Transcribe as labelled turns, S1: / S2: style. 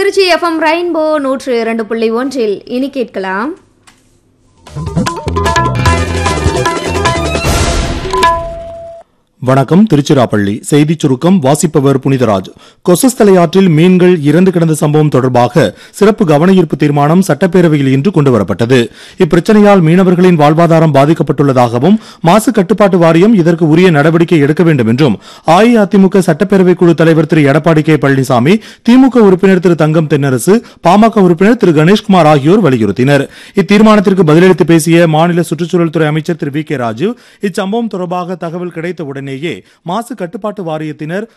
S1: Trichy FM rainbow நூற்று இரண்டு புள்ளி ஒன்றில் இனி கேட்கலாம்
S2: வணக்கம் திருச்சிராப்பள்ளி செய்திச் சுருக்கம் வாசிப்பவர் புனிதராஜ் கொசஸ்தலை ஆற்றில் மீன்கள் இறந்து கிடந்த சம்பவம் தொடர்பாக சிறப்பு கவன ஈர்ப்பு தீர்மானம் சட்டப்பேரவையில் இன்று கொண்டுவரப்பட்டது இப்பிரச்சனையால் மீனவர்களின் வாழ்வாதாரம் பாதிக்கப்பட்டுள்ளதாகவும் மாசு கட்டுப்பாட்டு வாரியம் இதற்கு உரிய நடவடிக்கை எடுக்க வேண்டும் என்றும் அஇஅதிமுக சட்டப்பேரவை குழு தலைவர் திரு எடப்பாடி கே பழனிசாமி திமுக உறுப்பினர் திரு தங்கம் தென்னரசு பாமக உறுப்பினர் திரு கணேஷ்குமார் ஆகியோர் வலியுறுத்தினர் இத்தீர்மானத்திற்கு பதிலளித்து பேசிய மாநில சுற்றுச்சூழல் துறை அமைச்சர் திரு வி கே ராஜு இச்சம்பவம் தொடர்பாக தகவல் கிடைத்த உடனேயே மாசு கட்டுப்பாட்டு வாரியத்தினர்